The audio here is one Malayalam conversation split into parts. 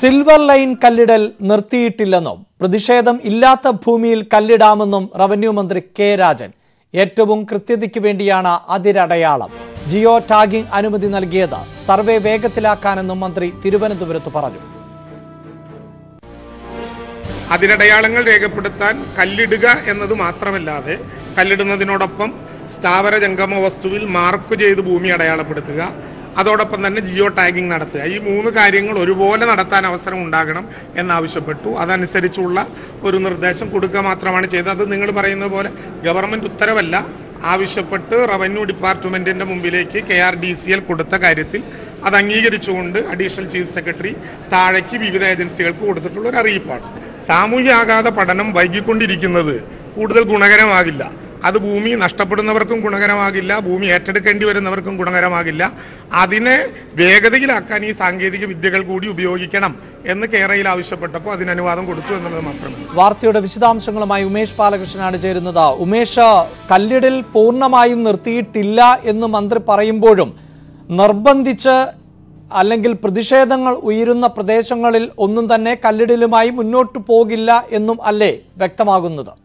സിൽവർ ലൈൻ കല്ലിടൽ നിർത്തിയിട്ടില്ലെന്നും പ്രതിഷേധം ഇല്ലാത്ത ഭൂമിയിൽ കല്ലിടാമെന്നും റവന്യൂ മന്ത്രി കെ രാജൻ ഏറ്റവും കൃത്യതയ്ക്ക് വേണ്ടിയാണ് അതിരടയാളം ജിയോ ടാഗിംഗ് അനുമതി നൽകിയത് സർവേ വേഗത്തിലാക്കാനെന്നും മന്ത്രി തിരുവനന്തപുരത്ത് പറഞ്ഞു അതിരടയാളങ്ങൾ രേഖപ്പെടുത്താൻ കല്ലിടുക എന്നത് മാത്രമല്ലാതെ കല്ലിടുന്നതിനോടൊപ്പം സ്ഥാവര ജംഗമ വസ്തുവിൽ മാർക്ക് ചെയ്ത് ഭൂമി അടയാളപ്പെടുത്തുക അതോടൊപ്പം തന്നെ ജിയോ ടാഗിംഗ് നടത്തുക ഈ മൂന്ന് കാര്യങ്ങൾ ഒരുപോലെ നടത്താൻ അവസരം ഉണ്ടാകണം എന്നാവശ്യപ്പെട്ടു അതനുസരിച്ചുള്ള ഒരു നിർദ്ദേശം കൊടുക്കുക മാത്രമാണ് ചെയ്തത് അത് നിങ്ങൾ പറയുന്ന പോലെ ഗവൺമെന്റ് ഉത്തരവല്ല ആവശ്യപ്പെട്ട് റവന്യൂ ഡിപ്പാർട്ട്മെന്റിന്റെ മുമ്പിലേക്ക് K R D C L കൊടുത്ത കാര്യത്തിൽ അത് അംഗീകരിച്ചുകൊണ്ട് അഡീഷണൽ ചീഫ് സെക്രട്ടറി താഴേക്ക് വിവിധ ഏജൻസികൾക്ക് കൊടുത്തിട്ടുള്ള ഒരു അറിയിപ്പാണ് സാമൂഹ്യ ആഘാത പഠനം വൈകിക്കൊണ്ടിരിക്കുന്നത് കൂടുതൽ ഗുണകരമാകില്ല അത് ഭൂമി നഷ്ടപ്പെടുന്നവർക്കും ഗുണകരമാകില്ല ഭൂമി ഏറ്റെടുക്കേണ്ടി വരുന്നവർക്കും ഗുണകരമാകില്ല അതിനെ വേഗതയിലാക്കാൻ ഈ സാങ്കേതിക വിദ്യകൾ കൂടി ഉപയോഗിക്കണം എന്ന് കേരളയിൽ ആവശ്യപ്പെട്ടപ്പോൾ അതിന് അനുവാദം കൊടുത്തു എന്നുള്ളത് മാത്രമേ വാർത്തയുടെ വിശദാംശങ്ങളുമായി ഉമേഷ് ബാലകൃഷ്ണനാണ് ചേരുന്നത് ഉമേഷ് കല്ലിടൽ പൂർണ്ണമായും നിർത്തിയിട്ടില്ല എന്ന് മന്ത്രി പറയുമ്പോഴും നിർബന്ധിച്ച് അല്ലെങ്കിൽ പ്രതിഷേധങ്ങൾ ഉയരുന്ന പ്രദേശങ്ങളിൽ ഒന്നും തന്നെ കല്ലിടലുമായി മുന്നോട്ട് പോകില്ല എന്നും അല്ലേ വ്യക്തമാകുന്നത്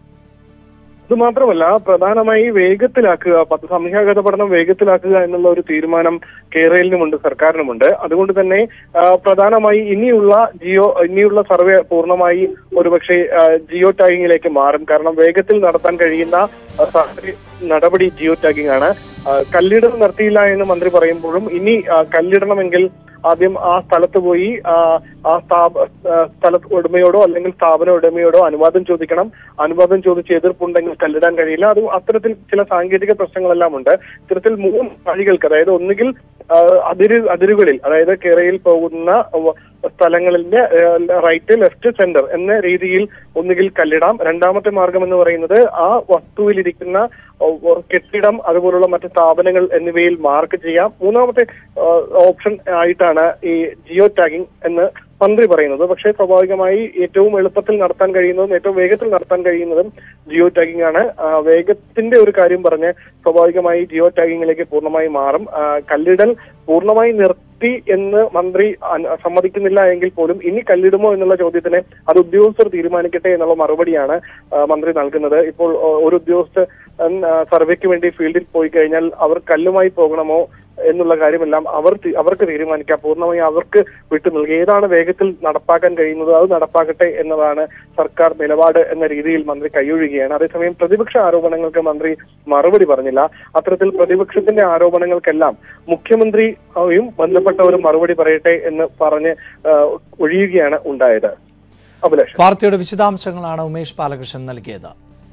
ഇത് മാത്രമല്ല പ്രധാനമായി വേഗത്തിലാക്കുക പത്ത് സാമൂഹ്യാഘാത പഠനം വേഗത്തിലാക്കുക എന്നുള്ള ഒരു തീരുമാനം കേരളയിലുമുണ്ട് സർക്കാരിനുമുണ്ട് അതുകൊണ്ട് തന്നെ ആ, പ്രധാനമായി ഇനിയുള്ള ജിയോ ഇനിയുള്ള സർവേ പൂർണ്ണമായി ഒരുപക്ഷെ ആ, ജിയോ ടാഗിങ്ങിലേക്ക് മാറും കാരണം വേഗത്തിൽ നടത്താൻ കഴിയുന്ന ആ, സർവേ നടപടി ജിയോ ടാഗിംഗ് ആണ് ആ, കല്ലിടൽ നിർത്തിയില്ല എന്ന് മന്ത്രി പറയുമ്പോഴും ഇനി ആ, കല്ലിടണമെങ്കിൽ ആദ്യം ആ സ്ഥലത്ത് പോയി ആ, ആ സ്ഥാപ ആ, സ്ഥല ഉടമയോടോ അല്ലെങ്കിൽ സ്ഥാപന ഉടമയോടോ അനുവാദം ചോദിക്കണം അനുവാദം ചോദിച്ച് എതിർപ്പുണ്ടെങ്കിൽ കല്ലിടാൻ കഴിയില്ല അത് അത്തരത്തിൽ ചില സാങ്കേതിക പ്രശ്നങ്ങളെല്ലാം ഉണ്ട് ഇത്തരത്തിൽ മൂന്ന് വഴികൾക്ക് അതായത് ഒന്നുകിൽ ആ, അതിര് അതിരുകളിൽ അതായത് കേരളയിൽ പോകുന്ന വ- സ്ഥലങ്ങളിന്റെ റൈറ്റ് ലെഫ്റ്റ് സെന്റർ എന്ന രീതിയിൽ ഒന്നുകിൽ കല്ലിടാം രണ്ടാമത്തെ മാർഗം എന്ന് പറയുന്നത് ആ വസ്തുവിലിരിക്കുന്ന ഓ, ഓ, കെട്ടിടം അതുപോലുള്ള മറ്റ് സ്ഥാപനങ്ങൾ എന്നിവയിൽ മാർക്ക് ചെയ്യാം മൂന്നാമത്തെ ആ, ഓപ്ഷൻ ആയിട്ടാണ് ഈ ജിയോ ടാഗിംഗ് എന്ന് മന്ത്രി പറയുന്നത് പക്ഷേ സ്വാഭാവികമായി ഏറ്റവും എളുപ്പത്തിൽ നടത്താൻ കഴിയുന്നതും ഏറ്റവും വേഗത്തിൽ നടത്താൻ കഴിയുന്നതും ജിയോ ടാഗിംഗ് ആണ് ആ, വേഗത്തിന്റെ ഒരു കാര്യം പറഞ്ഞ് സ്വാഭാവികമായി ജിയോ ടാഗിങ്ങിലേക്ക് പൂർണ്ണമായി മാറും ആ, കല്ലിടൽ പൂർണ്ണമായി നിർത്തി എന്ന് മന്ത്രി അന- സമ്മതിക്കുന്നില്ല എങ്കിൽ പോലും ഇനി കല്ലിടുമോ എന്നുള്ള ചോദ്യത്തിന് അത് ഉദ്യോഗസ്ഥർ തീരുമാനിക്കട്ടെ എന്നുള്ള മറുപടിയാണ് ആ, മന്ത്രി നൽകുന്നത് ഇപ്പോൾ ആ, ഒരു ഉദ്യോഗസ്ഥൻ ആ, സർവേക്ക് വേണ്ടി ഫീൽഡിൽ പോയി കഴിഞ്ഞാൽ അവർ കല്ലുമായി പോകണമോ എന്നുള്ള കാര്യമെല്ലാം അവർ തി- അവർക്ക് തീരുമാനിക്കാം പൂർണ്ണമായി അവർക്ക് വിട്ടു നൽകി ഏതാണ് വേഗത്തിൽ നടപ്പാക്കാൻ കഴിയുന്നത് അത് നടപ്പാക്കട്ടെ എന്നതാണ് സർക്കാർ നിലപാട് എന്ന രീതിയിൽ മന്ത്രി കൈയൊഴുകയാണ് അതേസമയം പ്രതിപക്ഷ ആരോപണങ്ങൾക്ക് മന്ത്രി മറുപടി പറഞ്ഞില്ല അത്തരത്തിൽ പ്രതിപക്ഷത്തിന്റെ ആരോപണങ്ങൾക്കെല്ലാം മുഖ്യമന്ത്രിയും ബന്ധപ്പെട്ടവരും മറുപടി പറയട്ടെ എന്ന് പറഞ്ഞ് ആ, ഒഴിയുകയാണ് ഉണ്ടായത് അഭിലാഷ് വാർത്തയുടെ വിശദാംശങ്ങളാണ് ഉമേഷ് ബാലകൃഷ്ണൻ നൽകിയത്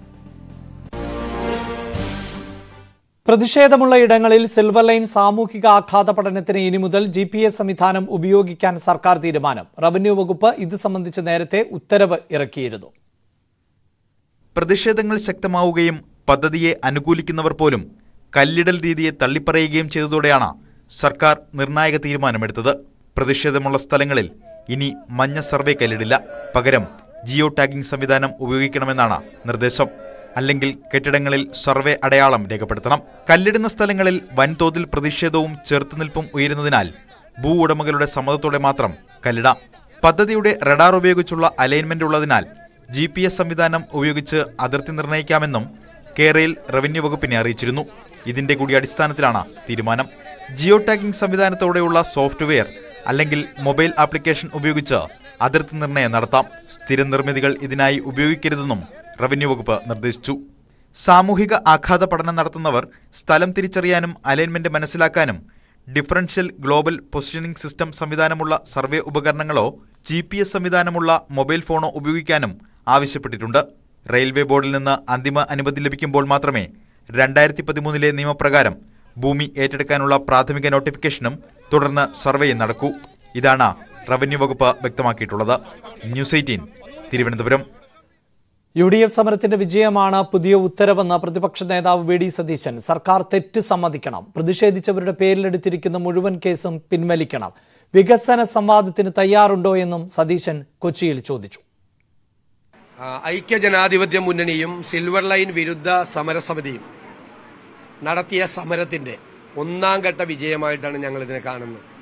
പ്രതിഷേധമുള്ള ഇടങ്ങളിൽ സിൽവർ ലൈൻ സാമൂഹിക ആഘാത പഠനത്തിന് ഇനി മുതൽ ജി പി എസ് സംവിധാനം ഉപയോഗിക്കാൻ സർക്കാർ തീരുമാനം റവന്യൂ വകുപ്പ് ഇത് സംബന്ധിച്ച് നേരത്തെ ഉത്തരവ് ഇറക്കിയിരുന്നു പ്രതിഷേധങ്ങൾ ശക്തമാവുകയും പദ്ധതിയെ അനുകൂലിക്കുന്നവർ പോലും കല്ലിടൽ രീതിയെ തള്ളിപ്പറയുകയും ചെയ്തതോടെയാണ് സർക്കാർ നിർണായക തീരുമാനമെടുത്തത് പ്രതിഷേധമുള്ള സ്ഥലങ്ങളിൽ ഇനി മഞ്ഞ സർവേ കല്ലിടില്ല പകരം ജിയോ ടാഗിംഗ് സംവിധാനം ഉപയോഗിക്കണമെന്നാണ് നിർദ്ദേശം അല്ലെങ്കിൽ കെട്ടിടങ്ങളിൽ സർവേ അടയാളം രേഖപ്പെടുത്തണം കല്ലിടുന്ന സ്ഥലങ്ങളിൽ വൻതോതിൽ പ്രതിഷേധവും ചെറുത്തുനിൽപ്പും ഉയരുന്നതിനാൽ ഭൂ ഉടമകളുടെ സമ്മതത്തോടെ മാത്രം കല്ലിടാം പദ്ധതിയുടെ റഡാർ ഉപയോഗിച്ചുള്ള അലൈൻമെന്റ് ഉള്ളതിനാൽ ജി പി എസ് സംവിധാനം ഉപയോഗിച്ച് അതിർത്തി നിർണ്ണയിക്കാമെന്നും കേരയിൽ റവന്യൂ വകുപ്പിനെ അറിയിച്ചിരുന്നു ഇതിന്റെ കൂടി അടിസ്ഥാനത്തിലാണ് തീരുമാനം ജിയോ ടാഗിംഗ് സംവിധാനത്തോടെയുള്ള സോഫ്റ്റ്വെയർ അല്ലെങ്കിൽ മൊബൈൽ ആപ്ലിക്കേഷൻ ഉപയോഗിച്ച് അതിർത്തി നിർണ്ണയം നടത്താം സ്ഥിര നിർമ്മിതികൾ ഇതിനായി ഉപയോഗിക്കരുതെന്നും റവന്യൂ വകുപ്പ് നിർദ്ദേശിച്ചു സാമൂഹിക ആഘാത പഠനം നടത്തുന്നവർ സ്ഥലം തിരിച്ചറിയാനും അലൈൻമെന്റ് മനസ്സിലാക്കാനും ഡിഫറൻഷ്യൽ ഗ്ലോബൽ പൊസിഷനിംഗ് സിസ്റ്റം സംവിധാനമുള്ള സർവേ ഉപകരണങ്ങളോ ജി പി എസ് സംവിധാനമുള്ള മൊബൈൽ ഫോണോ ഉപയോഗിക്കാനും ആവശ്യപ്പെട്ടിട്ടുണ്ട് റെയിൽവേ ബോർഡിൽ നിന്ന് അന്തിമ അനുമതി ലഭിക്കുമ്പോൾ മാത്രമേ രണ്ടായിരത്തി പതിമൂന്നിലെ നിയമപ്രകാരം ഭൂമി ഏറ്റെടുക്കാനുള്ള പ്രാഥമിക നോട്ടിഫിക്കേഷനും തുടർന്ന് സർവേയും നടക്കൂ ഇതാണ് റവന്യൂ വകുപ്പ് വ്യക്തമാക്കിയിട്ടുള്ളത് news eighteen Thiruvananthapuram U D F സമരത്തിന്റെ വിജയമാണ് പുതിയ ഉത്തരവെന്ന് പ്രതിപക്ഷ നേതാവ് വി ഡി സതീശൻ സർക്കാർ തെറ്റ് സമ്മതിക്കണം പ്രതിഷേധിച്ചവരുടെ പേരിലെടുത്തിരിക്കുന്ന മുഴുവൻ കേസും പിൻവലിക്കണം വികസന സംവാദത്തിന് തയ്യാറുണ്ടോ എന്നും സതീശൻ കൊച്ചിയിൽ ചോദിച്ചു ആ, ഐക്യജനാധിപത്യ മുന്നണിയും സിൽവർ ലൈൻ വിരുദ്ധ സമരസമിതിയും നടത്തിയ സമരത്തിന്റെ ഒന്നാം ഘട്ട വിജയമായിട്ടാണ് ഞങ്ങൾ ഇതിനെ കാണുന്നത്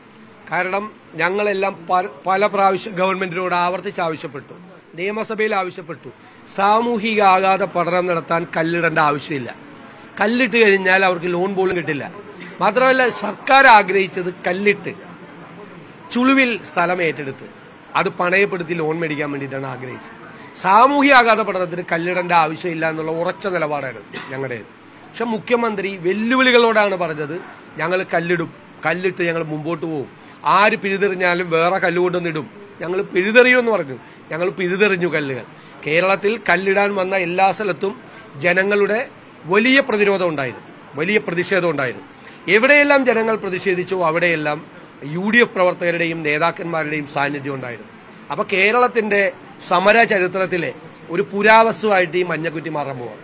കാരണം ഞങ്ങളെല്ലാം പല- പല പ്രാവശ്യം ഗവൺമെന്റിനോട് ആവർത്തിച്ച് ആവശ്യപ്പെട്ടു നിയമസഭയിൽ ആവശ്യപ്പെട്ടു സാമൂഹിക ആഘാത പഠനം നടത്താൻ കല്ലിടേണ്ട ആവശ്യമില്ല കല്ലിട്ട് കഴിഞ്ഞാൽ അവർക്ക് ലോൺ പോലും കിട്ടില്ല മാത്രമല്ല സർക്കാർ ആഗ്രഹിച്ചത് കല്ലിട്ട് ചുളുവിൽ സ്ഥലം ഏറ്റെടുത്ത് അത് പണയപ്പെടുത്തി ലോൺ മേടിക്കാൻ വേണ്ടിയിട്ടാണ് ആഗ്രഹിച്ചത് സാമൂഹ്യ ആഘാത പഠനത്തിന് കല്ലിടേണ്ട ആവശ്യമില്ല എന്നുള്ള ഉറച്ച നിലപാടാണ് ഞങ്ങളുടേത് പക്ഷെ മുഖ്യമന്ത്രി വെല്ലുവിളികളോടാണ് പറഞ്ഞത് ഞങ്ങൾ കല്ലിടും കല്ലിട്ട് ഞങ്ങൾ മുമ്പോട്ട് പോകും ആര് പിഴുതെറിഞ്ഞാലും വേറെ കല്ലുകൊണ്ടൊന്നിടും ഞങ്ങൾ പിഴുതെറിയുമെന്ന് പറഞ്ഞു ഞങ്ങൾ പിഴുതെറിഞ്ഞു കല്ലുകൾ കേരളത്തിൽ കല്ലിടാൻ വന്ന എല്ലാ സ്ഥലത്തും ജനങ്ങളുടെ വലിയ പ്രതിരോധം ഉണ്ടായിരുന്നു വലിയ പ്രതിഷേധം ഉണ്ടായിരുന്നു എവിടെയെല്ലാം ജനങ്ങൾ പ്രതിഷേധിച്ചോ അവിടെയെല്ലാം യു ഡി എഫ് പ്രവർത്തകരുടെയും നേതാക്കന്മാരുടെയും സാന്നിധ്യം ഉണ്ടായിരുന്നു അപ്പൊ കേരളത്തിന്റെ സമര ചരിത്രത്തിലെ ഒരു പുരാവസ്തുവായിട്ട് ഈ മഞ്ഞക്കുറ്റി മാറാൻ പോവാണ്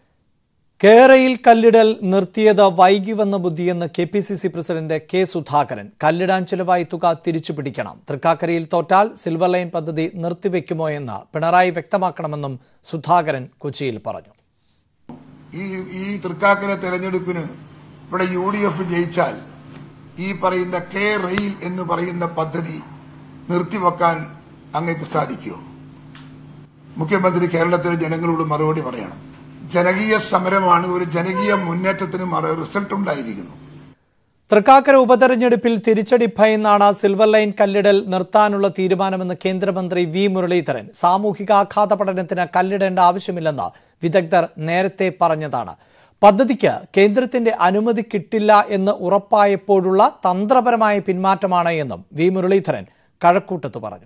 കേരയിൽ കല്ലിടൽ നിർത്തിയത് വൈകി വന്ന ബുദ്ധിയെന്ന് K P C C president K Sudhakaran കല്ലിടാൻ ചിലവായി തുക തിരിച്ചു പിടിക്കണം തൃക്കാക്കരയിൽ തോറ്റാൽ സിൽവർ ലൈൻ പദ്ധതി നിർത്തിവെക്കുമോ എന്ന് പിണറായി വ്യക്തമാക്കണമെന്നും സുധാകരൻ കൊച്ചിയിൽ പറഞ്ഞു ഈ ഈ തൃക്കാക്കര തെരഞ്ഞെടുപ്പിന് ഇവിടെ യു ഡി എഫ് ജയിച്ചാൽ ഈ പറയുന്ന കെ റെയിൽ എന്ന് പറയുന്ന പദ്ധതി നിർത്തിവെക്കാൻ അങ്ങേക്ക് സാധിക്കുമോ മുഖ്യമന്ത്രി കേരളത്തിലെ ജനങ്ങളോട് മറുപടി പറയണം ജനകീയ സമരമാണ് ഒരു ജനകീയ മുന്നേറ്റത്തിന് മറ- റിസൾട്ട് ഉണ്ടായിരിക്കുന്നു തൃക്കാക്കര ഉപതെരഞ്ഞെടുപ്പിൽ തിരിച്ചടി ഭയന്നാണ് സിൽവർ ലൈൻ കല്ലിടൽ നിർത്താനുള്ള തീരുമാനമെന്ന് കേന്ദ്രമന്ത്രി വി മുരളീധരൻ സാമൂഹികാഘാത പഠനത്തിന് കല്ലിടേണ്ട ആവശ്യമില്ലെന്ന് വിദഗ്ധർ നേരത്തെ പറഞ്ഞതാണ് പദ്ധതിക്ക് കേന്ദ്രത്തിന്റെ അനുമതി കിട്ടില്ല എന്ന് ഉറപ്പായപ്പോഴുള്ള തന്ത്രപരമായ പിന്മാറ്റമാണ് എന്നും വി മുരളീധരൻ കഴക്കൂട്ടത്ത് പറഞ്ഞു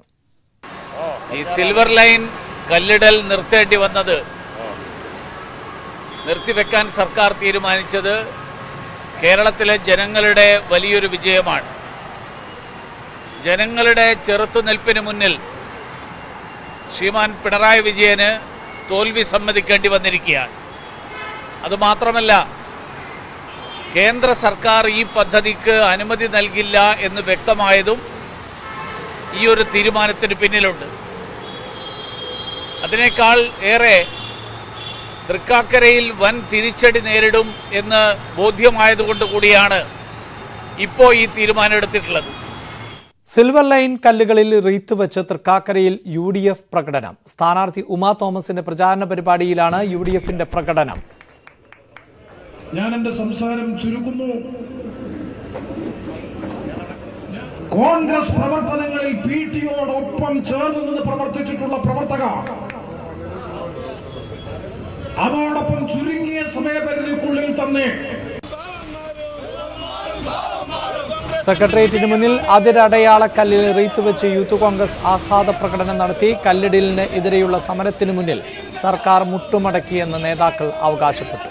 ഈ സിൽവർ ലൈൻ കല്ലിടൽ നിർത്തേണ്ടി വന്നത് നിർത്തിവെക്കാൻ സർക്കാർ തീരുമാനിച്ചത് കേരളത്തിലെ ജനങ്ങളുടെ വലിയൊരു വിജയമാണ് ജനങ്ങളുടെ ചെറുത്തുനിൽപ്പിന് മുന്നിൽ ശ്രീമാൻ പിണറായി വിജയന് തോൽവി സമ്മതിക്കേണ്ടി വന്നിരിക്കുകയാണ് അതുമാത്രമല്ല കേന്ദ്ര സർക്കാർ ഈ പദ്ധതിക്ക് അനുമതി നൽകില്ല എന്ന് വ്യക്തമായതും ഈ ഒരു തീരുമാനത്തിന് പിന്നിലുണ്ട് അതിനേക്കാൾ ഏറെ തൃക്കാക്കരയിൽ വൻ തിരിച്ചടി നേരിടും എന്ന് ബോധ്യമായതുകൊണ്ട് കൂടിയാണ് ഇപ്പോൾ ഈ തീരുമാനം എടുത്തിട്ടുള്ളത് സിൽവർ ലൈൻ കല്ലുകളിൽ റീത്ത് വെച്ച് തൃക്കാക്കരയിൽ യു ഡി എഫ് പ്രകടനം സ്ഥാനാർത്ഥി ഉമാ തോമസിന്റെ പ്രചാരണ പരിപാടിയിലാണ് യു ഡി എഫിന്റെ പ്രകടനം ഞാൻ എന്റെ സംസാരം ചുരുക്കുന്നു കോൺഗ്രസ് പ്രവർത്തനങ്ങളിൽ പി ടിയോടൊപ്പം ചേർന്ന് നിന്ന് പ്രവർത്തിച്ചിട്ടുള്ള പ്രവർത്തക അതോടൊപ്പം ചുരുങ്ങിയ സമയപരിധിക്കുള്ളിൽ തന്നെ സെക്രട്ടേറിയറ്റിന് മുന്നിൽ അതിരടയാള കല്ലിൽ റീത്ത് വെച്ച് യൂത്ത് കോൺഗ്രസ് ആഹ്ലാദ പ്രകടനം നടത്തി കല്ലിടലിന് എതിരെയുള്ള സമരത്തിന് മുന്നിൽ സർക്കാർ മുട്ടുമടക്കിയെന്ന് നേതാക്കൾ അവകാശപ്പെട്ടു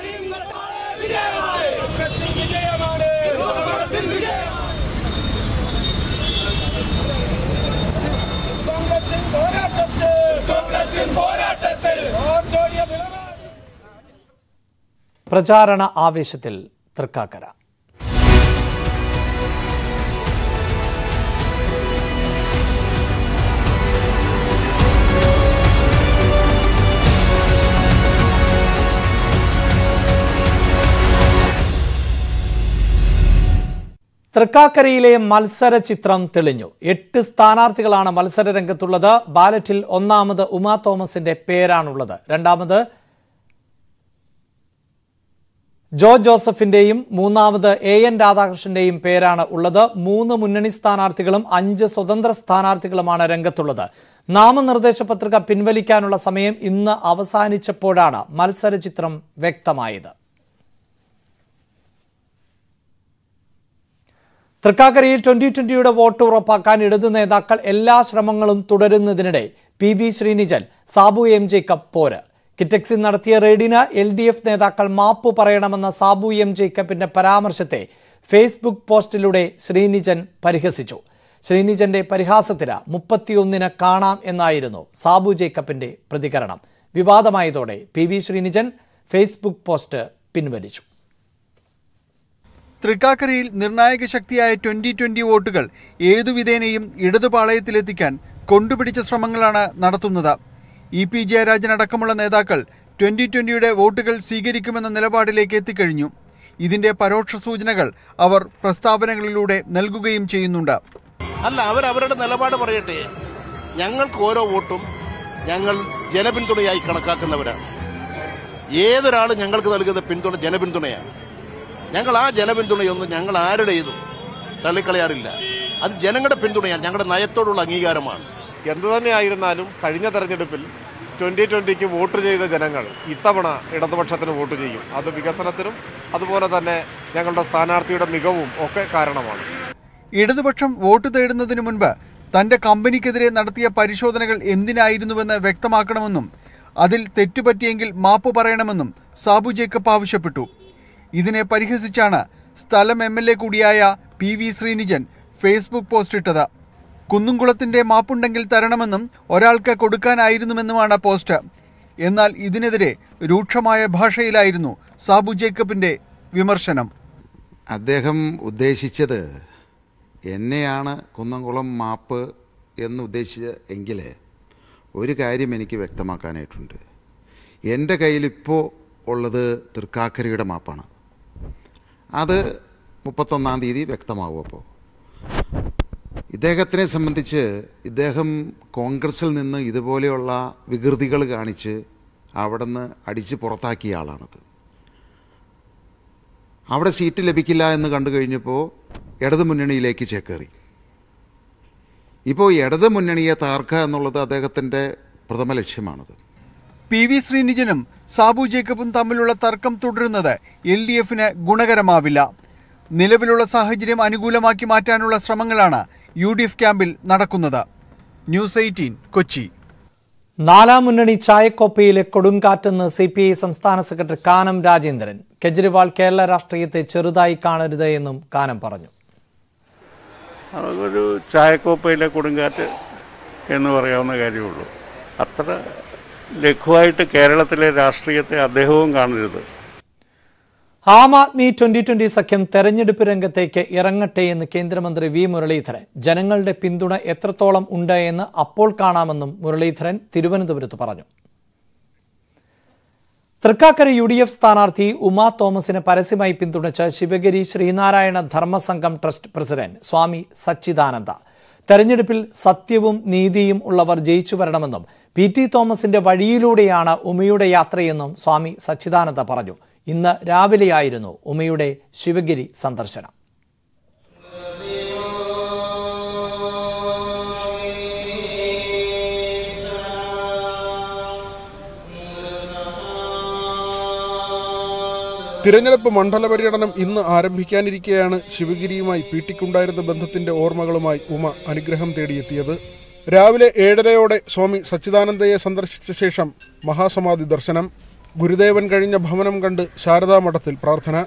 പ്രചാരണ ആവേശത്തിൽ തൃക്കാക്കര തൃക്കാക്കരയിലെ മത്സര ചിത്രം തെളിഞ്ഞു എട്ട് സ്ഥാനാർത്ഥികളാണ് മത്സര രംഗത്തുള്ളത് ബാലറ്റിൽ ഒന്നാമത് ഉമാ തോമസിന്റെ പേരാണുള്ളത് രണ്ടാമത് ജോ ജോസഫിന്റെയും മൂന്നാമത് എ എൻ രാധാകൃഷ്ണന്റെയും പേരാണ് ഉള്ളത് മൂന്ന് മുന്നണി സ്ഥാനാർത്ഥികളും അഞ്ച് സ്വതന്ത്ര സ്ഥാനാർത്ഥികളുമാണ് രംഗത്തുള്ളത് നാമനിർദ്ദേശ പത്രിക പിൻവലിക്കാനുള്ള സമയം ഇന്ന് അവസാനിച്ചപ്പോഴാണ് മത്സര ചിത്രം വ്യക്തമായത് തൃക്കാക്കരയിൽ ട്വന്റി ട്വന്റിയുടെ വോട്ട് ഉറപ്പാക്കാൻ ഇടതു നേതാക്കൾ എല്ലാ ശ്രമങ്ങളും തുടരുന്നതിനിടെ P V Srinijan Sabu M Jacob പോര് കിറ്റക്സിൽ നടത്തിയ റെയ്ഡിന് എൽ ഡി എഫ് നേതാക്കൾ മാപ്പ് പറയണമെന്ന സാബു എം ജേക്കബിന്റെ പരാമർശത്തെ ഫേസ്ബുക്ക് പോസ്റ്റിലൂടെ ശ്രീനിജൻ പരിഹസിച്ചു ശ്രീനിജന്റെ പരിഹാസത്തിന് മുപ്പത്തിയൊന്നിന് കാണാം എന്നായിരുന്നു സാബു ജേക്കബിന്റെ പ്രതികരണം വിവാദമായതോടെ P V Srinijan Facebook post പിൻവലിച്ചു തൃക്കാക്കരയിൽ നിർണായക ശക്തിയായ ട്വന്റി ട്വന്റി വോട്ടുകൾ ഏതുവിധേനയും ഇടതുപാളയത്തിലെത്തിക്കാൻ കൊണ്ടുപിടിച്ച ശ്രമങ്ങളാണ് നടത്തുന്നത് ഇ പി ജയരാജൻ അടക്കമുള്ള നേതാക്കൾ ട്വന്റി ട്വന്റിയുടെ വോട്ടുകൾ സ്വീകരിക്കുമെന്ന നിലപാടിലേക്ക് എത്തിക്കഴിഞ്ഞു ഇതിന്റെ പരോക്ഷ സൂചനകൾ അവർ പ്രസ്താവനകളിലൂടെ നൽകുകയും ചെയ്യുന്നുണ്ട് അല്ല അവരവരുടെ നിലപാട് പറയട്ടെ ഞങ്ങൾക്ക് ഓരോ വോട്ടും ഞങ്ങൾ ജനപിന്തുണയായി കണക്കാക്കുന്നവരാണ് ഏതൊരാളും ഞങ്ങൾക്ക് നൽകുന്ന പിന്തുണ ജനപിന്തുണയാണ് ഞങ്ങൾ ആ ജനപിന്തുണയൊന്നും ഞങ്ങൾ ആരുടേതും തള്ളിക്കളയാറില്ല അത് ജനങ്ങളുടെ പിന്തുണയാണ് ഞങ്ങളുടെ നയത്തോടുള്ള അംഗീകാരമാണ് എന്തു തന്നെയായിരുന്നാലും കഴിഞ്ഞ തെരഞ്ഞെടുപ്പിൽ ട്വന്റി ട്വന്റിക്ക് വോട്ട് ചെയ്ത ജനങ്ങൾ ഇത്തവണ ഇടതുപക്ഷത്തിന് വോട്ട് ചെയ്യും അത് വികസനത്തിനും അതുപോലെ തന്നെ ഞങ്ങളുടെ സ്ഥാനാർത്ഥിയുടെ മികവും ഒക്കെ കാരണമാണ് ഇടതുപക്ഷം വോട്ട് തേടുന്നതിനു മുൻപ് തന്റെ കമ്പനിക്കെതിരെ നടത്തിയ പരിശോധനകൾ എന്തിനായിരുന്നുവെന്ന് വ്യക്തമാക്കണമെന്നും അതിൽ തെറ്റുപറ്റിയെങ്കിൽ മാപ്പ് പറയണമെന്നും സാബു ജേക്കബ് ആവശ്യപ്പെട്ടു ഇതിനെ പരിഹസിച്ചാണ് സ്ഥലം എം എൽ എ കൂടിയായ P V Srinijan Facebook post ഇട്ടത് കുന്നുംകുളത്തിന്റെ മാപ്പുണ്ടെങ്കിൽ തരണമെന്നും ഒരാൾക്ക് കൊടുക്കാനായിരുന്നുമെന്നുമാണ് പോസ്റ്റ് എന്നാൽ ഇതിനെതിരെ രൂക്ഷമായ ഭാഷയിലായിരുന്നു സാബു ജേക്കബിന്റെ വിമർശനം അദ്ദേഹം ഉദ്ദേശിച്ചത് എന്നെയാണ് കുന്നംകുളം മാപ്പ് എന്ന് ഉദ്ദേശിച്ചത് എങ്കിൽ ഒരു കാര്യം എനിക്ക് വ്യക്തമാക്കാനായിട്ടുണ്ട് എൻ്റെ കയ്യിലിപ്പോൾ ഉള്ളത് തൃക്കാക്കരയുടെ മാപ്പാണ് അത് മുപ്പത്തൊന്നാം തീയതി വ്യക്തമാവും അപ്പോൾ ഇദ്ദേഹത്തിനെ സംബന്ധിച്ച് ഇദ്ദേഹം കോൺഗ്രസിൽ നിന്ന് ഇതുപോലെയുള്ള വികൃതികൾ കാണിച്ച് അവിടുന്ന് അടിച്ച് പുറത്താക്കിയ ആളാണത് അവിടെ സീറ്റ് ലഭിക്കില്ല എന്ന് കണ്ടു കഴിഞ്ഞപ്പോൾ ഇടതു മുന്നണിയിലേക്ക് ചേക്കേറി ഇപ്പോൾ ഇടതു മുന്നണിയെ താർക്കുക എന്നുള്ളത് അദ്ദേഹത്തിൻ്റെ പ്രഥമ ലക്ഷ്യമാണത് പി വി ശ്രീനിജനും സാബു ജേക്കബും തമ്മിലുള്ള തർക്കം തുടരുന്നത് എൽ ഡി എഫിന് ഗുണകരമാവില്ല നിലവിലുള്ള സാഹചര്യം അനുകൂലമാക്കി മാറ്റാനുള്ള ശ്രമങ്ങളാണ് യു ഡി എഫ് ക്യാമ്പിൽ നടക്കുന്നത് ന്യൂസ് എയ്റ്റീൻ കൊച്ചി നാലാം മുന്നണി ചായക്കോപ്പയിലെ കൊടുങ്കാറ്റെന്ന് സി പി ഐ സംസ്ഥാന സെക്രട്ടറി കാനം രാജേന്ദ്രൻ കെജ്രിവാൾ കേരള രാഷ്ട്രീയത്തെ ചെറുതായി കാണരുത് എന്നും കാനം പറഞ്ഞു അതൊരു ചായക്കോപ്പയിലെ കൊടുങ്കാറ്റ് എന്ന് പറയാവുന്ന കാര്യമുള്ളൂ അത്ര ലഘുവായിട്ട് കേരളത്തിലെ രാഷ്ട്രീയത്തെ അദ്ദേഹവും കാണരുത് ആം ആദ്മി ട്വന്റി ട്വന്റി സഖ്യം തെരഞ്ഞെടുപ്പ് രംഗത്തേക്ക് ഇറങ്ങട്ടെ എന്ന് കേന്ദ്രമന്ത്രി വി മുരളീധരൻ ജനങ്ങളുടെ പിന്തുണ എത്രത്തോളം ഉണ്ട് എന്ന് അപ്പോൾ കാണാമെന്നും മുരളീധരൻ തിരുവനന്തപുരത്ത് പറഞ്ഞു തൃക്കാക്കര യു ഡി എഫ് സ്ഥാനാർത്ഥി ഉമാ തോമസിനെ പരസ്യമായി പിന്തുണച്ച് ശിവഗിരി ശ്രീനാരായണ ധർമ്മസംഘം ട്രസ്റ്റ് പ്രസിഡന്റ് സ്വാമി സച്ചിദാനന്ദ തെരഞ്ഞെടുപ്പിൽ സത്യവും നീതിയും ഉള്ളവർ ജയിച്ചു വരണമെന്നും പി ടി തോമസിന്റെ വഴിയിലൂടെയാണ് ഉമയുടെ യാത്രയെന്നും സ്വാമി സച്ചിദാനന്ദ പറഞ്ഞു ഇന്ന് രാവിലെയായിരുന്നു ഉമയുടെ ശിവഗിരി സന്ദർശനം തിരഞ്ഞെടുപ്പ് മണ്ഡല പര്യടനം ഇന്ന് ആരംഭിക്കാനിരിക്കെയാണ് ശിവഗിരിയുമായി പീട്ടിക്കുണ്ടായിരുന്ന ബന്ധത്തിന്റെ ഓർമ്മകളുമായി ഉമ അനുഗ്രഹം തേടിയെത്തിയത് രാവിലെ ഏഴരയോടെ സ്വാമി സച്ചിദാനന്ദയെ സന്ദർശിച്ച ശേഷം മഹാസമാധി ദർശനം ഗുരുദേവൻ കഴിഞ്ഞ ഭവനം കണ്ട് ശാരദാ മഠത്തിൽ പ്രാർത്ഥന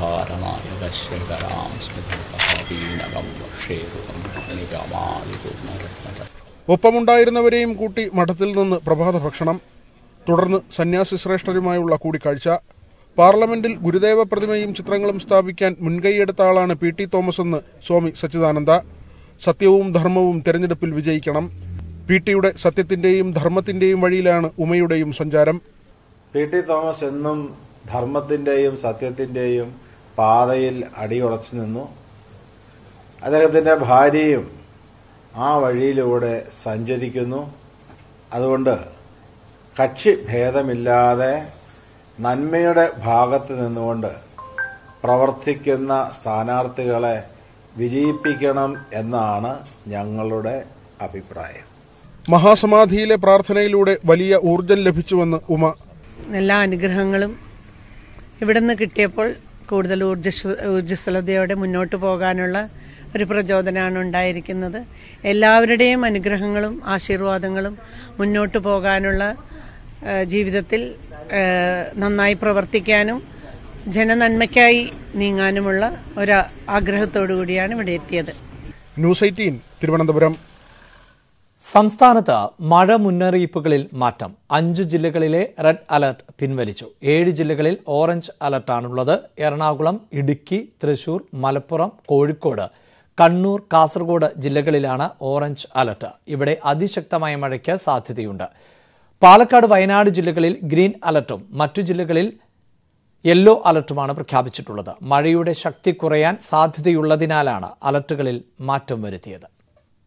ഒപ്പമുണ്ടായിരുന്നവരെയും കൂട്ടി മഠത്തിൽ നിന്ന് പ്രഭാത ഭക്ഷണം തുടർന്ന് സന്യാസി ശ്രേഷ്ഠരുമായുള്ള കൂടിക്കാഴ്ച പാർലമെന്റിൽ ഗുരുദേവ പ്രതിമയും ചിത്രങ്ങളും സ്ഥാപിക്കാൻ മുൻകൈയെടുത്ത ആളാണ് പി ടി തോമസ് എന്ന് സ്വാമി സച്ചിദാനന്ദ സത്യവും ധർമ്മവും തെരഞ്ഞെടുപ്പിൽ വിജയിക്കണം പി ടിയുടെ സത്യത്തിന്റെയും ധർമ്മത്തിന്റെയും വഴിയിലാണ് ഉമയുടെയും സഞ്ചാരം പി ടി തോമസ് എന്നും ധർമ്മത്തിന്റെയും സത്യത്തിന്റെയും പാതയിൽ അടിയുറച്ചു നിന്നു അദ്ദേഹത്തിന്റെ ഭാര്യയും ആ വഴിയിലൂടെ സഞ്ചരിക്കുന്നു അതുകൊണ്ട് കക്ഷി ഭേദമില്ലാതെ നന്മയുടെ ഭാഗത്ത് നിന്നുകൊണ്ട് പ്രവർത്തിക്കുന്ന സ്ഥാനാർത്ഥികളെ വിജയിപ്പിക്കണം എന്നാണ് ഞങ്ങളുടെ അഭിപ്രായം മഹാസമാധിയിലെ പ്രാർത്ഥനയിലൂടെ വലിയ ഊർജം ലഭിച്ചുവെന്ന് ഉമ എല്ലാ അനുഗ്രഹങ്ങളും ഇവിടുന്ന് കിട്ടിയപ്പോൾ കൂടുതൽ ഊർജ്ജ ഊർജ്ജസ്വലതയോടെ മുന്നോട്ട് പോകാനുള്ള ഒരു പ്രചോദനമാണ് ഉണ്ടായിരിക്കുന്നത് എല്ലാവരുടെയും അനുഗ്രഹങ്ങളും ആശീർവാദങ്ങളും മുന്നോട്ട് പോകാനുള്ള ആ, ജീവിതത്തിൽ ആ, നന്നായി പ്രവർത്തിക്കാനും ജനനന്മയ്ക്കായി നീങ്ങാനുമുള്ള ഒരു ആഗ്രഹത്തോടു കൂടിയാണ് ഇവിടെ എത്തിയത് ന്യൂസ് എയ്റ്റീൻ തിരുവനന്തപുരം സംസ്ഥാനത്ത് മഴ മുന്നറിയിപ്പുകളിൽ മാറ്റം അഞ്ചു ജില്ലകളിലെ റെഡ് അലർട്ട് പിൻവലിച്ചു ഏഴ് ജില്ലകളിൽ ഓറഞ്ച് അലർട്ടാണുള്ളത് എറണാകുളം ഇടുക്കി തൃശൂർ മലപ്പുറം കോഴിക്കോട് കണ്ണൂർ കാസർഗോഡ് ജില്ലകളിലാണ് ഓറഞ്ച് അലർട്ട് ഇവിടെ അതിശക്തമായ മഴയ്ക്ക് സാധ്യതയുണ്ട് പാലക്കാട് വയനാട് ജില്ലകളിൽ ഗ്രീൻ അലർട്ടും മറ്റു ജില്ലകളിൽ യെല്ലോ അലർട്ടുമാണ് പ്രഖ്യാപിച്ചിട്ടുള്ളത് മഴയുടെ ശക്തി കുറയാൻ സാധ്യതയുള്ളതിനാലാണ് അലർട്ടുകളിൽ മാറ്റം വരുത്തിയത്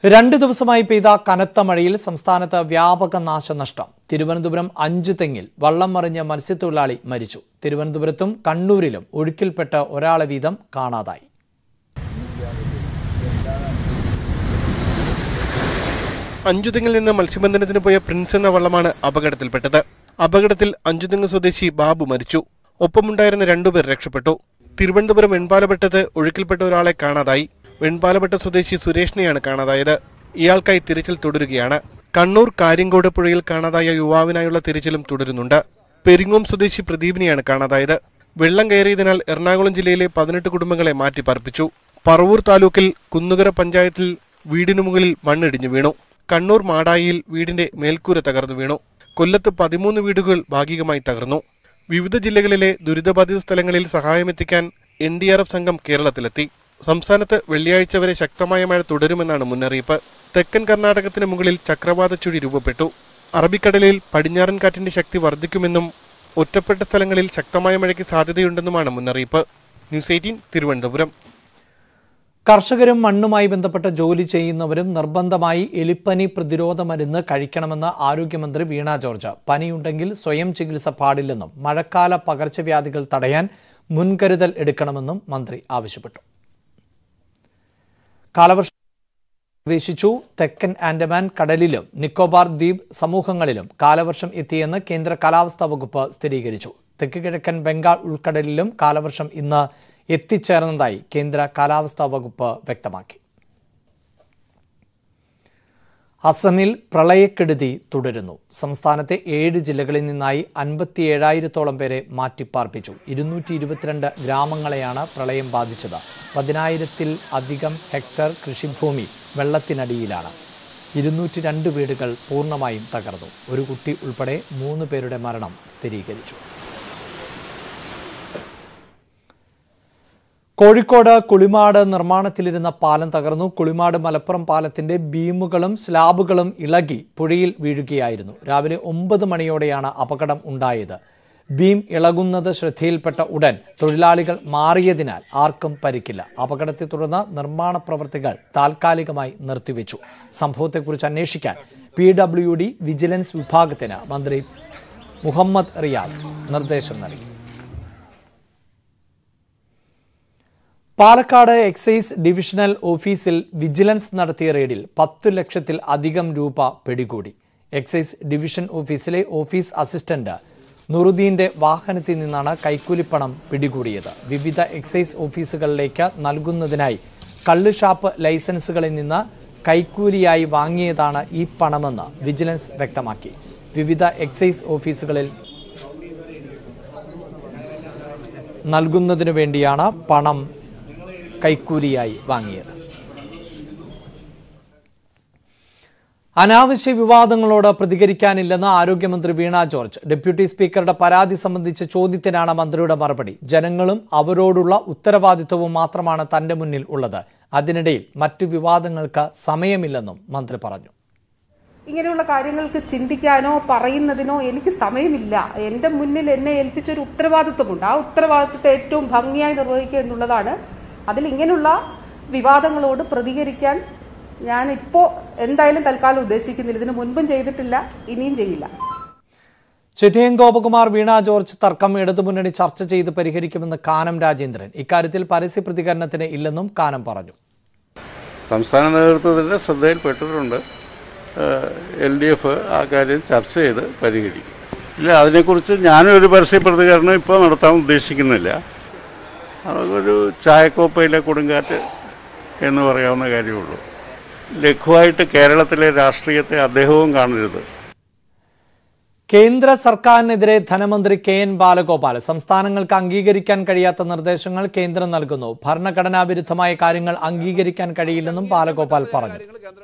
രണ്ട് ദിവസമായി പെയ്ത കനത്ത മഴയിൽ സംസ്ഥാനത്ത് വ്യാപക നാശനഷ്ടം തിരുവനന്തപുരം അഞ്ചു തെങ്ങിൽ വള്ളം മറിഞ്ഞ മത്സ്യത്തൊഴിലാളി മരിച്ചു തിരുവനന്തപുരത്തും കണ്ണൂരിലും ഒഴുക്കിൽപ്പെട്ട ഒരാളെ വീതം കാണാതായി അഞ്ചുതെങ്ങിൽ നിന്ന് മത്സ്യബന്ധനത്തിന് പോയ പ്രിൻസ് എന്ന വള്ളമാണ് അപകടത്തിൽപ്പെട്ടത് അപകടത്തിൽ അഞ്ചുതെങ്ങ് സ്വദേശി ബാബു മരിച്ചു ഒപ്പമുണ്ടായിരുന്ന രണ്ടുപേർ രക്ഷപ്പെട്ടു തിരുവനന്തപുരം വെൺപാലപ്പെട്ടത് ഒഴുക്കിൽപ്പെട്ട ഒരാളെ കാണാതായി വെൺപാലപ്പെട്ട സ്വദേശി സുരേഷിനെയാണ് കാണാതായത് ഇയാൾക്കായി തിരച്ചിൽ തുടരുകയാണ് കണ്ണൂർ കാര്യങ്കോട് പുഴയിൽ കാണാതായ യുവാവിനായുള്ള തിരച്ചിലും തുടരുന്നുണ്ട് പെരിങ്ങോം സ്വദേശി പ്രദീപിനെയാണ് കാണാതായത് വെള്ളം കയറിയതിനാൽ എറണാകുളം ജില്ലയിലെ പതിനെട്ട് കുടുംബങ്ങളെ മാറ്റിപ്പാർപ്പിച്ചു പറവൂർ താലൂക്കിൽ കുന്നുകര പഞ്ചായത്തിൽ വീടിനു മുകളിൽ മണ്ണിടിഞ്ഞു വീണു കണ്ണൂർ മാടായിയിൽ വീടിന്റെ മേൽക്കൂര തകർന്നു വീണു കൊല്ലത്ത് പതിമൂന്ന് വീടുകൾ ഭാഗികമായി തകർന്നു വിവിധ ജില്ലകളിലെ ദുരിതബാധിത സ്ഥലങ്ങളിൽ സഹായമെത്തിക്കാൻ എൻ ഡി ആർ എഫ് സംഘം കേരളത്തിലെത്തി സംസ്ഥാനത്ത് വെള്ളിയാഴ്ച വരെ ശക്തമായ മഴ തുടരുമെന്നാണ് മുന്നറിയിപ്പ് തെക്കൻ കർണാടകത്തിന് മുകളിൽ ചക്രവാത ചുഴി രൂപപ്പെട്ടു അറബിക്കടലിൽ പടിഞ്ഞാറൻ കാറ്റിന്റെ ശക്തി വർദ്ധിക്കുമെന്നും ഒറ്റപ്പെട്ട സ്ഥലങ്ങളിൽ ശക്തമായ മഴയ്ക്ക് സാധ്യതയുണ്ടെന്നുമാണ് മുന്നറിയിപ്പ് ന്യൂസ് എയ്റ്റീൻ തിരുവനന്തപുരം കർഷകരും മണ്ണുമായി ബന്ധപ്പെട്ട ജോലി ചെയ്യുന്നവരും നിർബന്ധമായി എലിപ്പനി പ്രതിരോധ മരുന്ന് കഴിക്കണമെന്ന് ആരോഗ്യമന്ത്രി വീണ ജോർജ് പനിയുണ്ടെങ്കിൽ സ്വയം ചികിത്സ പാടില്ലെന്നും മഴക്കാല പകർച്ചവ്യാധികൾ തടയാൻ മുൻകരുതൽ എടുക്കണമെന്നും മന്ത്രി ആവശ്യപ്പെട്ടു കാലവർഷം പ്രവേശിച്ചു തെക്കൻ ആൻഡമാൻ കടലിലും നിക്കോബാർ ദ്വീപ് സമൂഹങ്ങളിലും കാലവർഷം എത്തിയെന്ന് കേന്ദ്ര കാലാവസ്ഥാ വകുപ്പ് സ്ഥിരീകരിച്ചു തെക്ക് കിഴക്കൻ ബംഗാൾ ഉൾക്കടലിലും കാലവർഷം ഇന്ന് എത്തിച്ചേർന്നതായി കേന്ദ്ര കാലാവസ്ഥാ വകുപ്പ് വ്യക്തമാക്കി അസമിൽ പ്രളയക്കെടുതി തുടരുന്നു സംസ്ഥാനത്തെ ഏഴ് ജില്ലകളിൽ നിന്നായി അൻപത്തി ഏഴായിരത്തോളം പേരെ മാറ്റിപ്പാർപ്പിച്ചു ഇരുന്നൂറ്റി ഇരുപത്തിരണ്ട് ഗ്രാമങ്ങളെയാണ് പ്രളയം ബാധിച്ചത് പതിനായിരത്തിൽ അധികം ഹെക്ടർ കൃഷിഭൂമി വെള്ളത്തിനടിയിലാണ് ഇരുന്നൂറ്റി രണ്ട് വീടുകൾ പൂർണ്ണമായും തകർന്നു ഒരു കുട്ടി ഉൾപ്പെടെ മൂന്ന് പേരുടെ മരണം സ്ഥിരീകരിച്ചു കോഴിക്കോട് കുളിമാട് നിർമ്മാണത്തിലിരുന്ന പാലം തകർന്നു കുളിമാട് മലപ്പുറം പാലത്തിന്റെ ബീമുകളും സ്ലാബുകളും ഇളകി പുഴയിൽ വീഴുകയായിരുന്നു രാവിലെ ഒമ്പത് മണിയോടെയാണ് അപകടം ഉണ്ടായത് ബീം ഇളകുന്നത് ശ്രദ്ധയിൽപ്പെട്ട ഉടൻ തൊഴിലാളികൾ മാറിയതിനാൽ ആർക്കും പരിക്കില്ല അപകടത്തെ തുടർന്ന് നിർമ്മാണ പ്രവൃത്തികൾ താൽക്കാലികമായി നിർത്തിവെച്ചു സംഭവത്തെക്കുറിച്ച് അന്വേഷിക്കാൻ പി ഡബ്ല്യു ഡി വിജിലൻസ് വിഭാഗത്തിന് മന്ത്രി മുഹമ്മദ് റിയാസ് നിർദ്ദേശം നൽകി പാലക്കാട് എക്സൈസ് ഡിവിഷണൽ ഓഫീസിൽ വിജിലൻസ് നടത്തിയ റെയ്ഡിൽ പത്തു ലക്ഷത്തിൽ അധികം രൂപ പിടികൂടി എക്സൈസ് ഡിവിഷൻ ഓഫീസിലെ ഓഫീസ് അസിസ്റ്റന്റ് നുറുദ്ദീന്റെ വാഹനത്തിൽ നിന്നാണ് കൈക്കൂലിപ്പണം പിടികൂടിയത് വിവിധ എക്സൈസ് ഓഫീസുകളിലേക്ക് നൽകുന്നതിനായി കള്ളുഷാപ്പ് ലൈസൻസുകളിൽ നിന്ന് കൈക്കൂലിയായി വാങ്ങിയതാണ് ഈ പണമെന്ന് വിജിലൻസ് വ്യക്തമാക്കി വിവിധ എക്സൈസ് ഓഫീസുകളിൽ നൽകുന്നതിനു വേണ്ടിയാണ് പണം കൈക്കൂലിയായി വാങ്ങിയത് അനാവശ്യ വിവാദങ്ങളോട് പ്രതികരിക്കാനില്ലെന്ന് ആരോഗ്യമന്ത്രി വീണ ജോർജ് ഡെപ്യൂട്ടി സ്പീക്കറുടെ പരാതി സംബന്ധിച്ച ചോദ്യത്തിനാണ് മന്ത്രിയുടെ മറുപടി ജനങ്ങളും അവരോടുള്ള ഉത്തരവാദിത്വവും മാത്രമാണ് തന്റെ മുന്നിൽ ഉള്ളത് അതിനിടയിൽ മറ്റു വിവാദങ്ങൾക്ക് സമയമില്ലെന്നും മന്ത്രി പറഞ്ഞു ഇങ്ങനെയുള്ള കാര്യങ്ങൾക്ക് ചിന്തിക്കാനോ പറയുന്നതിനോ എനിക്ക് സമയമില്ല എൻ്റെ മുന്നിൽ എന്നെ ഏൽപ്പിച്ചൊരു ഉത്തരവാദിത്വമുണ്ട് ആ ഉത്തരവാദിത്വത്തെ ഏറ്റവും ഭംഗിയായി നിർവഹിക്കുക എന്നുള്ളതാണ് അതിൽ ഇങ്ങനെയുള്ള വിവാദങ്ങളോട് പ്രതികരിക്കാൻ ഞാൻ ഇപ്പോൾ എന്തായാലും തൽക്കാലം ഉദ്ദേശിക്കുന്നില്ല ഇതിനു മുൻപും ചെയ്തിട്ടില്ല ഇനിയും ചെയ്യില്ല ചിറ്റയം ഗോപകുമാർ വീണ ജോർജ് തർക്കം ഇടതുമുന്നണി ചർച്ച ചെയ്ത് പരിഹരിക്കുമെന്ന് കാനം രാജേന്ദ്രൻ ഇക്കാര്യത്തിൽ പരസ്യ പ്രതികരണത്തിന് ഇല്ലെന്നും കാനം പറഞ്ഞു സംസ്ഥാന നേതൃത്വത്തിൻ്റെ ശ്രദ്ധയിൽപ്പെട്ടിട്ടുണ്ട് എൽ ഡി എഫ് ആ കാര്യം ചർച്ച ചെയ്ത് പരിഹരിക്കും ഇല്ല അതിനെക്കുറിച്ച് ഞാനും ഒരു പരസ്യ പ്രതികരണം ഇപ്പോൾ നടത്താൻ ഉദ്ദേശിക്കുന്നില്ല അതൊരു ചായക്കോപ്പയിലെ കൊടുങ്കാറ്റ് എന്ന് പറയാവുന്ന കാര്യമുള്ളൂ ലഘുവായിട്ട് കേരളത്തിലെ രാഷ്ട്രീയത്തെ അദ്ദേഹവും കാണരുത് കേന്ദ്ര സർക്കാരിനെതിരെ ധനമന്ത്രി കെ എൻ ബാലഗോപാൽ സംസ്ഥാനങ്ങൾക്ക് അംഗീകരിക്കാൻ കഴിയാത്ത നിർദ്ദേശങ്ങൾ കേന്ദ്രം നൽകുന്നു ഭരണഘടനാ വിരുദ്ധമായ കാര്യങ്ങൾ അംഗീകരിക്കാൻ കഴിയില്ലെന്നും ബാലഗോപാൽ പറഞ്ഞു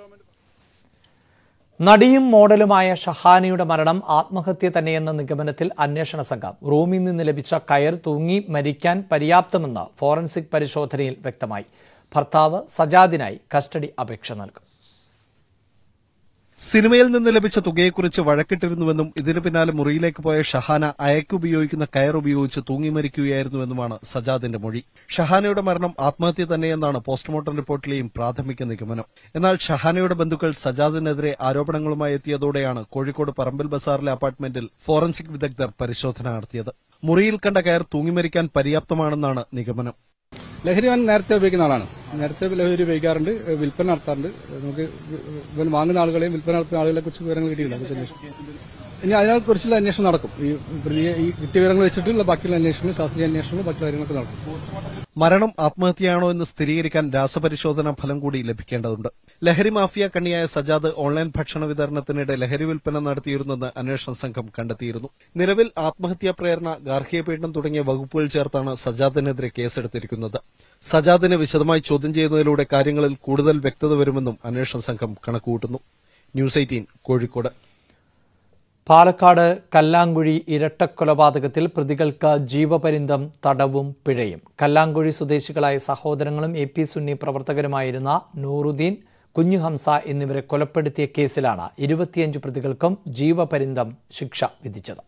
നടിയും മോഡലുമായ ഷഹാനിയുടെ മരണം ആത്മഹത്യ തന്നെയെന്ന നിഗമനത്തിൽ അന്വേഷണ സംഘം റൂമിൽ നിന്ന് ലഭിച്ച കയർ തൂങ്ങി മരിക്കാൻ പര്യാപ്തമെന്ന് ഫോറൻസിക് പരിശോധനയിൽ വ്യക്തമായി ഭർത്താവ് സജാദിനായി കസ്റ്റഡി അപേക്ഷ നൽകും സിനിമയിൽ നിന്ന് ലഭിച്ച തുകയെക്കുറിച്ച് വഴക്കിട്ടിരുന്നുവെന്നും ഇതിനു പിന്നാലെ മുറിയിലേക്ക് പോയ ഷഹാന അയക്കുപയോഗിക്കുന്ന കയർ ഉപയോഗിച്ച് തൂങ്ങി മരിക്കുകയായിരുന്നുവെന്നുമാണ് സജാദിന്റെ മൊഴി ഷഹാനയുടെ മരണം ആത്മഹത്യ തന്നെയെന്നാണ് പോസ്റ്റ്മോർട്ടം റിപ്പോർട്ടിലെയും പ്രാഥമിക നിഗമനം എന്നാൽ ഷഹാനയുടെ ബന്ധുക്കൾ സജാദിനെതിരെ ആരോപണങ്ങളുമായി എത്തിയതോടെയാണ് കോഴിക്കോട് പറമ്പിൽ ബസാറിലെ അപ്പാർട്ട്മെന്റിൽ ഫോറൻസിക് വിദഗ്ധർ പരിശോധന നടത്തിയത് മുറിയിൽ കണ്ട കയർ തൂങ്ങിമരിക്കാൻ പര്യാപ്തമാണെന്നാണ് നിഗമനം ലഹരി അവൻ നേരത്തെ ഉപയോഗിക്കുന്ന ആളാണ് നേരത്തെ ലഹരി ഉപയോഗിക്കാറുണ്ട് വിൽപ്പന നടത്താറുണ്ട് നമുക്ക് ഇവൻ വാങ്ങുന്ന ആളുകളെയും വിൽപ്പന നടത്തുന്ന ആളുകളെ കുറിച്ച് വിവരങ്ങൾ കിട്ടിയില്ല അതിന്റെ അന്വേഷണം ഇനി അതിനെക്കുറിച്ചുള്ള അന്വേഷണം നടക്കും ഈ പ്രതിയെ ഈ കിട്ടിയ വിവരങ്ങൾ വെച്ചിട്ടുള്ള ബാക്കിയുള്ള അന്വേഷണങ്ങളും ശാസ്ത്രീയ അന്വേഷണങ്ങളും ബാക്കിയുള്ള കാര്യങ്ങളൊക്കെ നടക്കും മരണം ആത്മഹത്യയാണോ എന്ന് സ്ഥിരീകരിക്കാൻ രാസപരിശോധനാ ഫലം കൂടി ലഭിക്കേണ്ടതുണ്ട് ലഹരി മാഫിയ കണ്ണിയായ സജാദ് ഓൺലൈൻ ഭക്ഷണ വിതരണത്തിനിടെ ലഹരി വിൽപ്പന നടത്തിയിരുന്നെന്ന് അന്വേഷണ സംഘം കണ്ടെത്തിയിരുന്നു നിലവിൽ ആത്മഹത്യാ പ്രേരണ ഗാർഹിക പീഡനം തുടങ്ങിയ വകുപ്പുകൾ ചേർത്താണ് സജാദിനെതിരെ കേസെടുത്തിരിക്കുന്നത് സജാദിനെ വിശദമായി ചോദ്യം ചെയ്യുന്നതിലൂടെ കാര്യങ്ങളിൽ കൂടുതൽ വ്യക്തത വരുമെന്നും അന്വേഷണ സംഘം കണക്കുകൂട്ടുന്നു ന്യൂസ് എയ്റ്റീൻ കോഴിക്കോട് പാലക്കാട് കല്ലാങ്കുഴി ഇരട്ടക്കൊലപാതകത്തിൽ പ്രതികൾക്ക് ജീവപര്യന്തം തടവും പിഴയും കല്ലാങ്കുഴി സ്വദേശികളായ സഹോദരങ്ങളും എ പി സുന്നി പ്രവർത്തകരുമായിരുന്ന നൂറുദ്ദീൻ കുഞ്ഞുഹംസ എന്നിവരെ കൊലപ്പെടുത്തിയ കേസിലാണ് ഇരുപത്തിയഞ്ച് പ്രതികൾക്കും ജീവപര്യന്തം ശിക്ഷ വിധിച്ചത്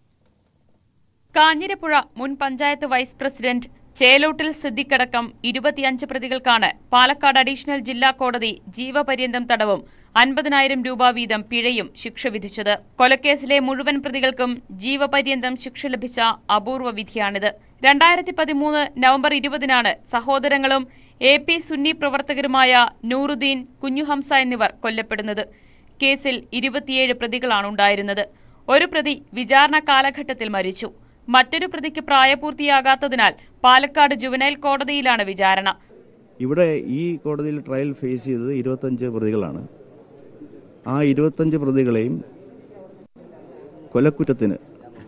കാഞ്ഞിരപ്പുഴ മുൻ പഞ്ചായത്ത് വൈസ് പ്രസിഡന്റ് ചേലോട്ടിൽ സിദ്ദിഖടക്കം ഇരുപത്തിയഞ്ച് പ്രതികൾക്കാണ് പാലക്കാട് അഡീഷണൽ ജില്ലാ കോടതി ജീവപര്യന്തം തടവും അൻപതിനായിരം രൂപ വീതം പിഴയും ശിക്ഷ വിധിച്ചത് കൊലക്കേസിലെ മുഴുവൻ പ്രതികൾക്കും ജീവപര്യന്തം ശിക്ഷ ലഭിച്ച അപൂർവ വിധിയാണിത് രണ്ടായിരത്തി പതിമൂന്ന് നവംബർ ഇരുപതിനാണ് സഹോദരങ്ങളും എ പി സുന്നി പ്രവർത്തകരുമായ നൂറുദ്ദീൻ കുഞ്ഞുഹംസ എന്നിവർ കൊല്ലപ്പെടുന്നത് കേസിൽ ഇരുപത്തിയേഴ് പ്രതികളാണുണ്ടായിരുന്നത് ഒരു പ്രതി വിചാരണ കാലഘട്ടത്തിൽ മരിച്ചു മറ്റൊരു പ്രതിക്ക് പ്രായപൂർത്തിയാകാത്തതിനാൽ പാലക്കാട് ജുവനൈൽ കോടതിയിലാണ് വിചാരണ ഇവിടെ ഈ കോടതിയിൽ ട്രയൽ ഫേസ് ചെയ്തത് ഇരുപത്തഞ്ച് പ്രതികളാണ് ആ ഇരുപത്തഞ്ച് പ്രതികളെയും കൊലക്കുറ്റത്തിന്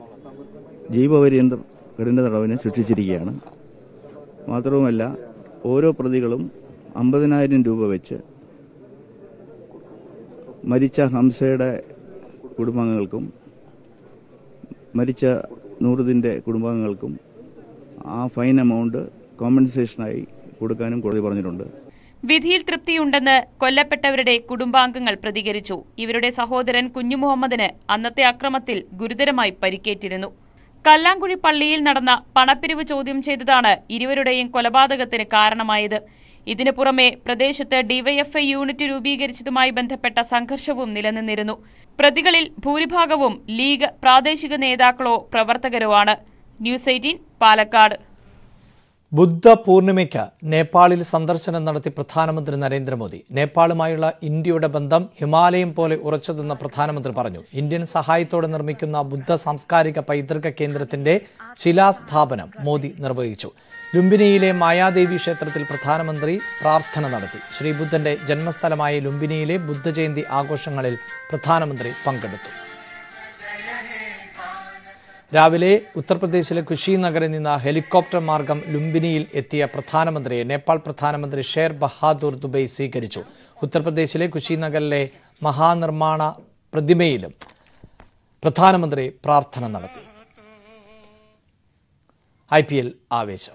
ജീവപര്യന്തം കഠിന തടവിന് ശിക്ഷിച്ചിരിക്കുകയാണ് മാത്രവുമല്ല ഓരോ പ്രതികളും അമ്പതിനായിരം രൂപ വെച്ച് മരിച്ച ഹംസയുടെ കുടുംബാംഗങ്ങൾക്കും മരിച്ച നൂറുദിൻ്റെ കുടുംബാംഗങ്ങൾക്കും ആ ഫൈൻ എമൗണ്ട് കോമ്പൻസേഷനായി കൊടുക്കാനും കോടതി പറഞ്ഞിട്ടുണ്ട് വിധിയിൽ തൃപ്തിയുണ്ടെന്ന് കൊല്ലപ്പെട്ടവരുടെ കുടുംബാംഗങ്ങൾ പ്രതികരിച്ചു ഇവരുടെ സഹോദരൻ കുഞ്ഞുമുഹമ്മദിന് അന്നത്തെ അക്രമത്തിൽ ഗുരുതരമായി പരിക്കേറ്റിരുന്നു കല്ലാങ്കുഴി പള്ളിയിൽ നടന്ന പണപ്പിരിവ് ചോദ്യം ചെയ്തതാണ് ഇരുവരുടെയും കൊലപാതകത്തിന് കാരണമായത് ഇതിനു പുറമെ പ്രദേശത്ത് ഡിവൈഎഫ്ഐ യൂണിറ്റ് രൂപീകരിച്ചതുമായി ബന്ധപ്പെട്ട സംഘർഷവും നിലനിന്നിരുന്നു പ്രതികളിൽ ഭൂരിഭാഗവും ലീഗ് പ്രാദേശിക നേതാക്കളോ പ്രവർത്തകരോ ആണ് ന്യൂസ് എയ്റ്റീൻ പാലക്കാട് ബുദ്ധ പൂർണിമയ്ക്ക് നേപ്പാളിൽ സന്ദർശനം നടത്തി പ്രധാനമന്ത്രി നരേന്ദ്രമോദി നേപ്പാളുമായുള്ള ഇന്ത്യയുടെ ബന്ധം ഹിമാലയം പോലെ ഉറച്ചതെന്ന് പ്രധാനമന്ത്രി പറഞ്ഞു ഇന്ത്യൻ സഹായത്തോടെ നിർമ്മിക്കുന്ന ബുദ്ധ സാംസ്കാരിക പൈതൃക കേന്ദ്രത്തിന്റെ ശിലാസ്ഥാപനം മോദി നിർവഹിച്ചു ലുംബിനിയിലെ മായാദേവി ക്ഷേത്രത്തിൽ പ്രധാനമന്ത്രി പ്രാർത്ഥന നടത്തി ശ്രീബുദ്ധന്റെ ജന്മസ്ഥലമായ ലുംബിനിയിലെ ബുദ്ധജയന്തി ആഘോഷങ്ങളിൽ പ്രധാനമന്ത്രി പങ്കെടുത്തു രാവിലെ ഉത്തർപ്രദേശിലെ കുശിനഗറിൽ നിന്ന് ഹെലികോപ്റ്റർ മാർഗം ലുംബിനിയിൽ എത്തിയ പ്രധാനമന്ത്രിയെ നേപ്പാൾ പ്രധാനമന്ത്രി ഷേർ ബഹാദൂർ ദുബൈ സ്വീകരിച്ചു ഉത്തർപ്രദേശിലെ കുശിനഗറിലെ മഹാനിർമ്മാണ പ്രതിമയിലും പ്രധാനമന്ത്രി പ്രാർത്ഥന നടത്തി ഐ പി എൽ ആവേശം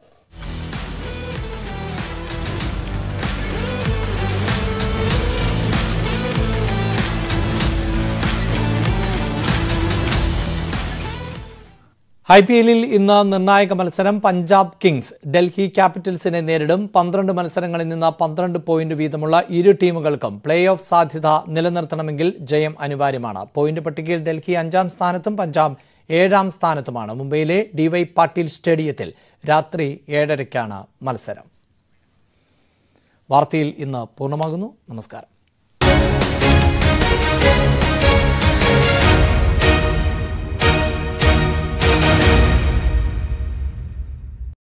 ഐ പി എല്ലിൽ ഇന്ന് നിർണായക മത്സരം പഞ്ചാബ് കിങ്സ് ഡൽഹി ക്യാപിറ്റൽസിനെ നേരിടും പന്ത്രണ്ട് മത്സരങ്ങളിൽ നിന്ന് പന്ത്രണ്ട് പോയിന്റ് വീതമുള്ള ഇരു ടീമുകൾക്കും പ്ലേ ഓഫ് സാധ്യത നിലനിർത്തണമെങ്കിൽ ജയം അനിവാര്യമാണ് പോയിന്റ് പട്ടികയിൽ ഡൽഹി അഞ്ചാം സ്ഥാനത്തും പഞ്ചാബ് ഏഴാം സ്ഥാനത്തുമാണ് മുംബൈയിലെ ഡിവൈ പാട്ടീൽ സ്റ്റേഡിയത്തിൽ രാത്രി ഏഴരയ്ക്കാണ് മത്സരം വാർത്തയിൽ ഇന്ന് പൂർണ്ണമാകുന്നു നമസ്കാരം